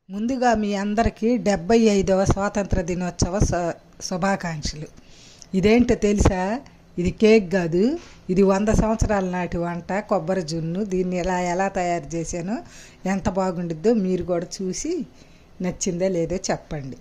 ముందుగా మీ అందరికీ డెబ్బై ఐదవ స్వాతంత్ర దినోత్సవ శు- శుభాకాంక్షలు ఇదేంటో తెలుసా ఇది కేక్ కాదు ఇది వంద సంవత్సరాల నాటి వంట కొబ్బరి జున్ను దీన్ని ఎలా ఎలా తయారు చేశానో ఎంత బాగుండిద్దో మీరు కూడా చూసి నచ్చిందో లేదో చెప్పండి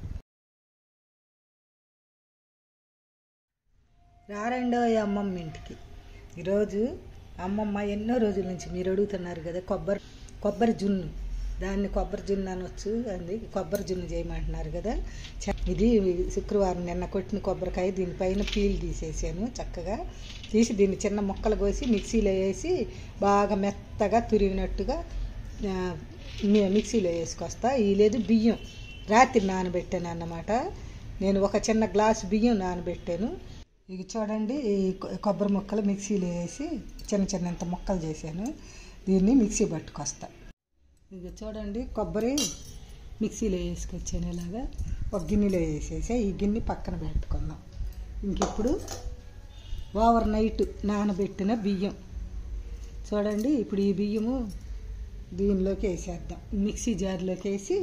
రారండో అమ్మమ్మ ఇంటికి ఈరోజు అమ్మమ్మ ఎన్నో రోజుల నుంచి మీరు అడుగుతున్నారు కదా కొబ్బరి కొబ్బరి జున్ను దాన్ని కొబ్బరి జున్ను అనొచ్చు అంది కొబ్బరి జున్ను చేయమంటున్నారు కదా చ- ఇది శుక్రవారం నిన్న కొట్టిన కొబ్బరికాయ దీనిపైన పీల్ తీసేసాను చక్కగా తీసి దీన్ని చిన్న ముక్కలు కోసి మిక్సీలో వేసి బాగా మెత్తగా తురిగినట్టుగా ఆ, మి- మిక్సీలో వేసుకొస్తా ఈ లేదు బియ్యం రాత్రి నానబెట్టాను అన్నమాట నేను ఒక చిన్న గ్లాసు బియ్యం నానబెట్టాను ఇవి చూడండి ఈ కొ- కొబ్బరి ముక్కలు మిక్సీలో వేసి చిన్న చిన్నంత ముక్కలు చేశాను దీన్ని మిక్సీ పట్టుకొస్తా ఇక చూడండి కొబ్బరి మిక్సీలో వేసుకొచ్చాను ఇలాగా ఒక గిన్నెలో వేసేసా ఈ గిన్నె పక్కన పెట్టుకుందాం ఇంక ఇప్పుడు ఓవర్ నైట్ నానబెట్టిన బియ్యం చూడండి ఇప్పుడు ఈ బియ్యము దీనిలోకి వేసేద్దాం మిక్సీ జార్లోకి వేసి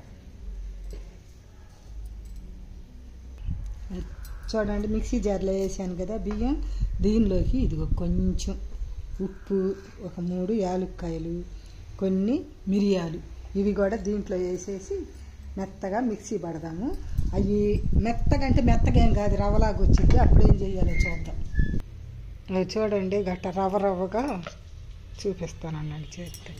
చూడండి మిక్సీ జార్లో వేసాను కదా బియ్యం దీనిలోకి ఇదిగో కొంచెం ఉప్పు ఒక మూడు యాలుక్కాయలు కొన్ని మిరియాలు ఇవి కూడా దీంట్లో వేసేసి మెత్తగా మిక్సీ పడదాము అవి మెత్తగా అంటే మెత్తగా ఏం కాదు రవ్వలాగా వచ్చింది అప్పుడు ఏం చేయాలో చూద్దాం అవి చూడండి గట్ట రవ్వ రవ్వగా చూపిస్తానన్నాడు చేస్తే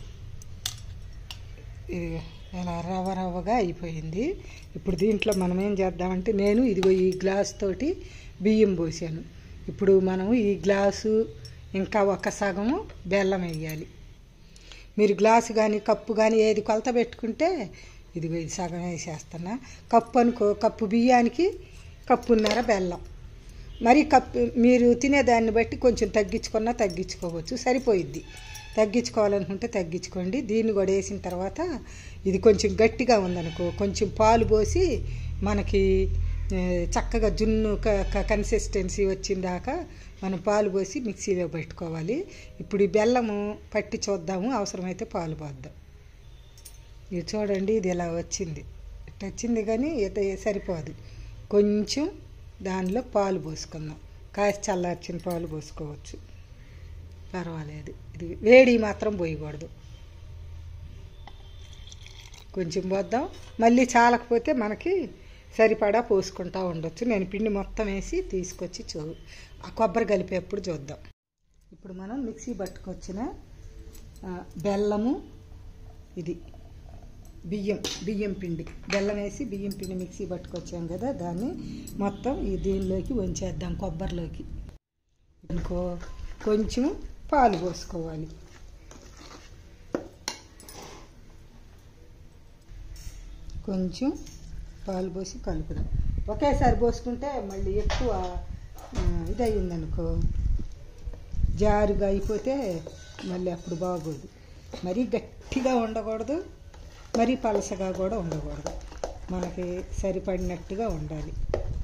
ఇది ఇలా రవ్వ రవ్వగా అయిపోయింది ఇప్పుడు దీంట్లో మనం ఏం చేద్దామంటే నేను ఇదిగో ఈ గ్లాస్ తోటి బియ్యం పోసాను ఇప్పుడు మనం ఈ గ్లాసు ఇంకా ఒక సగము బెల్లం వేయాలి మీరు గ్లాసు కానీ కప్పు కానీ ఏది కొలత పెట్టుకుంటే ఇదిగో ఇది సగం వేసేస్తున్నా కప్పు అనుకో కప్పు బియ్యానికి కప్పున్నర బెల్లం మరి కప్పు మీరు తినేదాన్ని బట్టి కొంచెం తగ్గించుకున్నా తగ్గించుకోవచ్చు సరిపోయిద్ది తగ్గించుకోవాలనుకుంటే తగ్గించుకోండి దీన్ని కూడా వేసిన తర్వాత ఇది కొంచెం గట్టిగా ఉందనుకో కొంచెం పాలు పోసి మనకి ఏ, చక్కగా జున్ను క- క- కన్సిస్టెన్సీ వచ్చిందాకా మనం పాలు పోసి మిక్సీలో పెట్టుకోవాలి ఇప్పుడు ఈ బెల్లము పట్టి చూద్దాము అవసరమైతే పాలు పోద్దాం ఇది చూడండి ఇది ఇలా వచ్చింది ఇట్లా వచ్చింది కానీ ఇది సరిపోదు కొంచెం దానిలో పాలు పోసుకుందాం కాసి చల్లార్చిన పాలు పోసుకోవచ్చు పర్వాలేదు ఇది వేడి మాత్రం పోయకూడదు కొంచెం పోద్దాం మళ్ళీ చాలకపోతే మనకి సరిపడా పోసుకుంటా ఉండొచ్చు నేను పిండి మొత్తం వేసి తీసుకొచ్చి చూ ఆ కొబ్బరి కలిపేప్పుడు చూద్దాం ఇప్పుడు మనం మిక్సీ పట్టుకొచ్చిన ఆ, బెల్లము ఇది బియ్యం బియ్యం పిండి బెల్లం వేసి బియ్యం పిండి మిక్సీ పట్టుకొచ్చాం కదా దాన్ని మొత్తం ఈ దీనిలోకి వంచేద్దాం కొబ్బరిలోకి ఇంకో కొంచెం పాలు పోసుకోవాలి కొంచెం పాలు పోసి కలుపుదాం ఒకేసారి పోసుకుంటే మళ్ళీ ఎక్కువ ఆ, ఇది అయ్యిందనుకో జారుగా అయిపోతే మళ్ళీ అప్పుడు బాగోదు మరీ గట్టిగా ఉండకూడదు మరీ పలసగా కూడా ఉండకూడదు మనకి సరిపడినట్టుగా ఉండాలి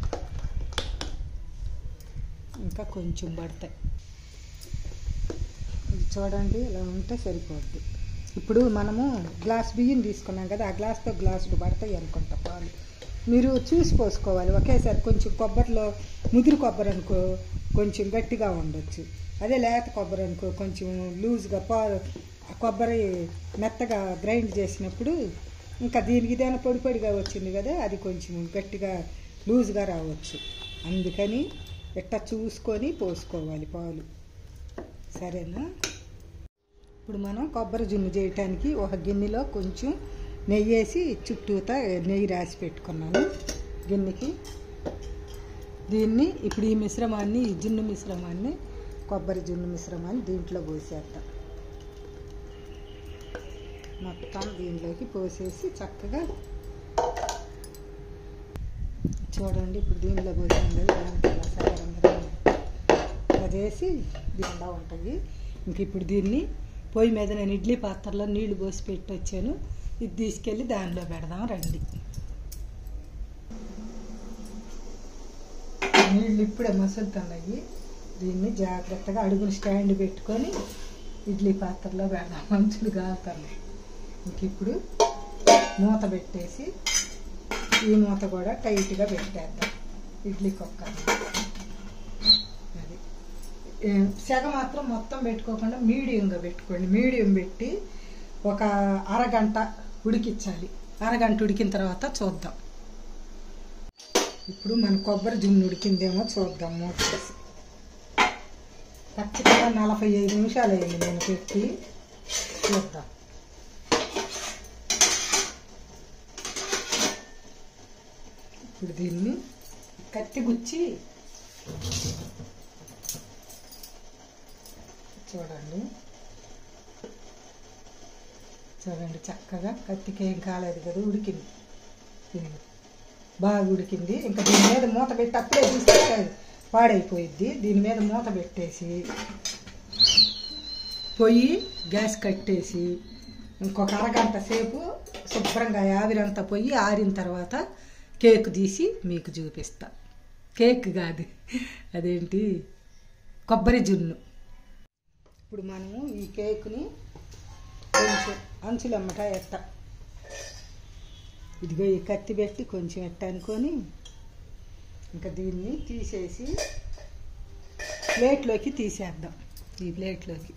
ఇంకా కొంచెం పడతాయి ఇది చూడండి ఇలా ఉంటే సరిపోద్ది ఇప్పుడు మనము గ్లాస్ బియ్యం తీసుకున్నాం కదా ఆ గ్లాస్తో గ్లాసులు పడతాయి అనుకుంటా పాలు మీరు చూసి పోసుకోవాలి ఒకేసారి కొంచెం కొబ్బరిలో ముదురు కొబ్బరి అనుకో కొంచెం గట్టిగా ఉండొచ్చు అదే లేత కొబ్బరి అనుకో కొంచెం లూజ్గా పా ఆ కొబ్బరి మెత్తగా గ్రైండ్ చేసినప్పుడు ఇంకా దీనికి ఇదైనా పొడి పొడిగా వచ్చింది కదా అది కొంచెం గట్టిగా లూజ్గా రావచ్చు అందుకని ఇట్లా చూసుకొని పోసుకోవాలి పాలు సరేనా ఇప్పుడు మనం కొబ్బరి జున్ను చేయటానికి ఒక గిన్నెలో కొంచెం నెయ్యి వేసి చుట్టూతా నెయ్యి రాసి పెట్టుకున్నాను గిన్నెకి దీన్ని ఇప్పుడు ఈ మిశ్రమాన్ని ఈ జున్ను మిశ్రమాన్ని కొబ్బరి జున్ను మిశ్రమాన్ని దీంట్లో పోసేద్దాం మొత్తం దీనిలోకి పోసేసి చక్కగా చూడండి ఇప్పుడు దీనిలో పోసాం కదా దాంట్లో రసకరంగా అదేసి దీనిలా ఉంటుంది ఇంక ఇప్పుడు దీన్ని పొయ్యి మీద నేను ఇడ్లీ పాత్రలో నీళ్లు పోసి పెట్టి వచ్చాను ఇది తీసుకెళ్ళి దానిలో పెడదాం రండి నీళ్ళు ఇప్పుడే మసులుతున్నాయి దీన్ని జాగ్రత్తగా అడుగుని స్టాండ్ పెట్టుకొని ఇడ్లీ పాత్రలో పెడదాం మంచులు కాలుతున్నాయి ఇంక ఇప్పుడు మూత పెట్టేసి ఈ మూత కూడా టైట్గా పెట్టేద్దాం ఇడ్లీ కుక్కర్ అది ఏ, సెగ మాత్రం మొత్తం పెట్టుకోకుండా మీడియంగా పెట్టుకోండి మీడియం పెట్టి ఒక అరగంట ఉడికించాలి అరగంట ఉడికిన తర్వాత చూద్దాం ఇప్పుడు మన కొబ్బరి జున్ను ఉడికిందేమో చూద్దాం మూసేసి ఖచ్చితంగా నలభై ఐదు నిమిషాలు అయింది నేను పెట్టి చూద్దాం ఇప్పుడు దీన్ని కత్తి గుచ్చి చూడండి చూడండి చక్కగా కత్తికి ఏం కాలేదు కదా ఉడికింది ఇది బాగా ఉడికింది ఇంకా దీని మీద మూత పెట్టి అప్పుడే తీసుకుంటే పాడైపోయిద్ది దీని మీద మూత పెట్టేసి పొయ్యి గ్యాస్ కట్టేసి ఇంకొక అరగంట సేపు శుభ్రంగా ఆవిరంతా పొయ్యి ఆరిన తర్వాత కేక్ తీసి మీకు చూపిస్తా కేక్ కాదు అదేంటి కొబ్బరి జున్ను ఇప్పుడు మనము ఈ కేకుని కొంచెం అంచులమ్మట ఎట్ట ఇదిగో ఈ కత్తి పెట్టి కొంచెం ఎట్ట అనుకొని ఇంకా దీన్ని తీసేసి ప్లేట్లోకి తీసేద్దాం ఈ ప్లేట్లోకి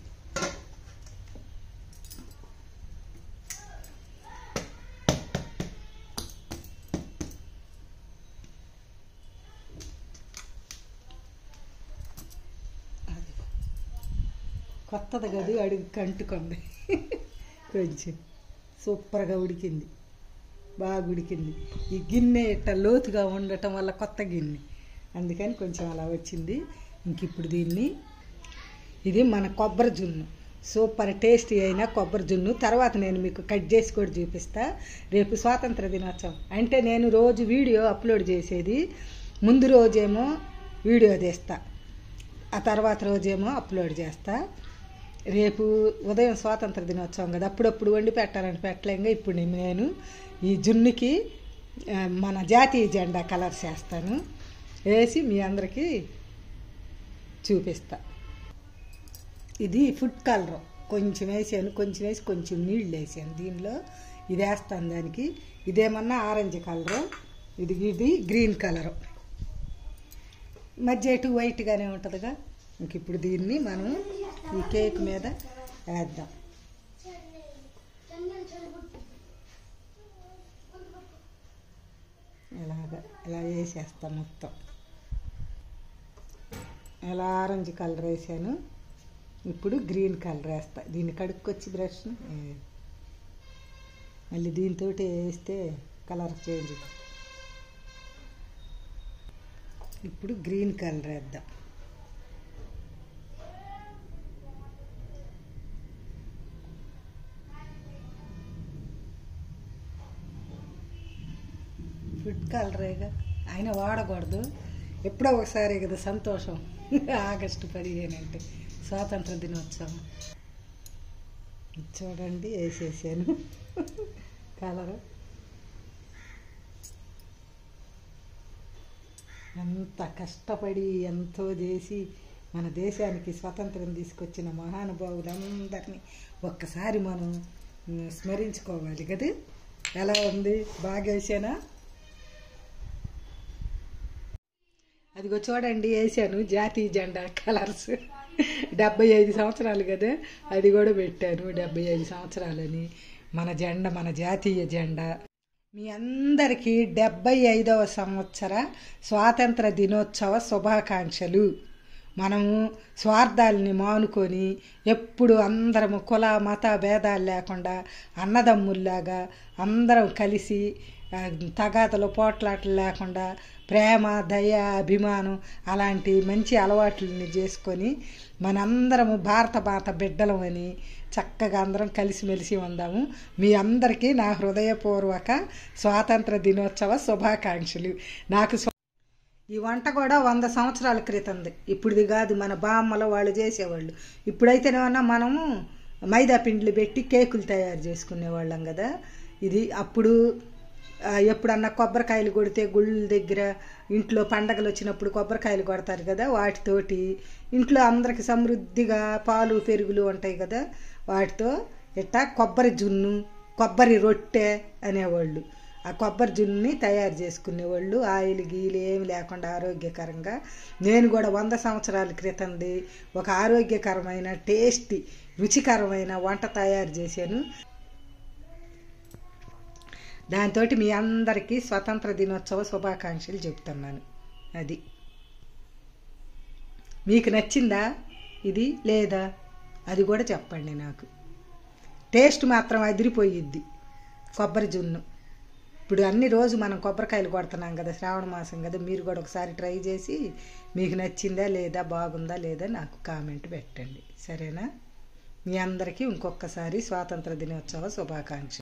అది కొత్తది గది అడుగు కంటుకుంది కొంచెం సూపర్గా ఉడికింది బాగా ఉడికింది ఈ గిన్నె ఇట్ట లోతుగా ఉండటం వల్ల కొత్త గిన్నె అందుకని కొంచెం అలా వచ్చింది ఇంక ఇప్పుడు దీన్ని ఇది మన కొబ్బరి జున్ను సూపర్ టేస్టీ అయిన కొబ్బరి జున్ను తర్వాత నేను మీకు కట్ చేసి కూడా చూపిస్తా రేపు స్వాతంత్ర దినోత్సవం అంటే నేను రోజు వీడియో అప్లోడ్ చేసేది ముందు రోజేమో వీడియో తీస్తా ఆ తర్వాత రోజేమో అప్లోడ్ చేస్తా రేపు ఉదయం స్వాతంత్ర దినోత్సవం కదా అప్పుడప్పుడు వండి పెట్టాలని పెట్టలేంగా ఇప్పుడు నేను ఈ జున్నుకి ఆ, మన జాతీయ జెండా కలర్స్ వేస్తాను వేసి మీ అందరికీ చూపిస్తా ఇది ఫుడ్ కలర్ కొంచెం వేసాను కొంచెం వేసి కొంచెం నీళ్ళు వేసాను దీనిలో ఇది వేస్తాను దానికి ఇదేమన్నా ఆరెంజ్ కలరు ఇది ఇది గ్రీన్ కలరు మధ్య ఇటు వైట్గానే ఉంటుందిగా ఇంక ఇప్పుడు దీన్ని మనం ఈ కేక్ మీద వేద్దాం ఇలాగ ఇలా వేసేస్తాం మొత్తం ఇలా ఆరెంజ్ కలర్ వేసాను ఇప్పుడు గ్రీన్ కలర్ వేస్తా దీన్ని కడుక్కొచ్చి బ్రష్ మళ్ళీ దీంతో వేస్తే కలర్ చేంజ్ ఇప్పుడు గ్రీన్ కలర్ వేద్దాం ఫుడ్ కలరేగా ఆయన వాడకూడదు ఎప్పుడో ఒకసారి కదా సంతోషం ఆగస్టు పదిహేను అంటే స్వాతంత్ర దినోత్సవం చూడండి వేసేసాను కలరు ఎంత కష్టపడి ఎంతో చేసి మన దేశానికి స్వతంత్రం తీసుకొచ్చిన మహానుభావులందరినీ ఒక్కసారి మనం ఉమ్, స్మరించుకోవాలి కదా ఎలా ఉంది బాగా వేసానా అదిగో చూడండి వేసాను జాతీయ జెండా కలర్స్ డెబ్బై ఐదు సంవత్సరాలు కదా అది కూడా పెట్టాను డెబ్బై ఐదు సంవత్సరాలని మన జెండా మన జాతీయ జెండా మీ అందరికీ డెబ్బై ఐదవ సంవత్సర స్వాతంత్ర దినోత్సవ శుభాకాంక్షలు మనము స్వార్థాలని మానుకొని ఎప్పుడు అందరము కుల మత భేదాలు లేకుండా అన్నదమ్ముల్లాగా అందరం కలిసి ఆ, తగాదలు పోట్లాటలు లేకుండా ప్రేమ దయ అభిమానం అలాంటి మంచి అలవాట్లని చేసుకొని మనందరము భారత మాత బిడ్డలమని చక్కగా అందరం కలిసిమెలిసి ఉందాము మీ అందరికీ నా హృదయపూర్వక స్వాతంత్ర దినోత్సవ శుభాకాంక్షలు నాకు స్వ- ఈ వంట కూడా వంద సంవత్సరాల క్రితంది ఇప్పుడుది కాదు మన బామ్మల వాళ్ళు చేసేవాళ్ళు ఇప్పుడైతేనేమన్నా మనము మైదా పిండిలు పెట్టి కేకులు తయారు చేసుకునేవాళ్ళం కదా ఇది అప్పుడు ఆ, ఎప్పుడన్నా కొబ్బరికాయలు కొడితే గుళ్ళ దగ్గర ఇంట్లో పండగలు వచ్చినప్పుడు కొబ్బరికాయలు కొడతారు కదా వాటితోటి ఇంట్లో అందరికి సమృద్ధిగా పాలు పెరుగులు ఉంటాయి కదా వాటితో ఇట్టా కొబ్బరి జున్ను కొబ్బరి రొట్టె అనేవాళ్ళు ఆ కొబ్బరి జున్ని తయారు చేసుకునేవాళ్ళు ఆయిల్ గీలు ఏమి లేకుండా ఆరోగ్యకరంగా నేను కూడా వంద సంవత్సరాల క్రితంది ఒక ఆరోగ్యకరమైన టేస్టీ రుచికరమైన వంట తయారు చేశాను దాంతో మీ అందరికీ స్వతంత్ర దినోత్సవ శుభాకాంక్షలు చెప్తున్నాను అది మీకు నచ్చిందా ఇది లేదా అది కూడా చెప్పండి నాకు టేస్ట్ మాత్రం అదిరిపోయిద్ది కొబ్బరి జున్ను ఇప్పుడు అన్ని రోజు మనం కొబ్బరికాయలు కొడుతున్నాం కదా శ్రావణ మాసం కదా మీరు కూడా ఒకసారి ట్రై చేసి మీకు నచ్చిందా లేదా బాగుందా లేదా నాకు కామెంట్ పెట్టండి సరేనా మీ అందరికీ ఇంకొకసారి స్వాతంత్ర దినోత్సవ శుభాకాంక్షలు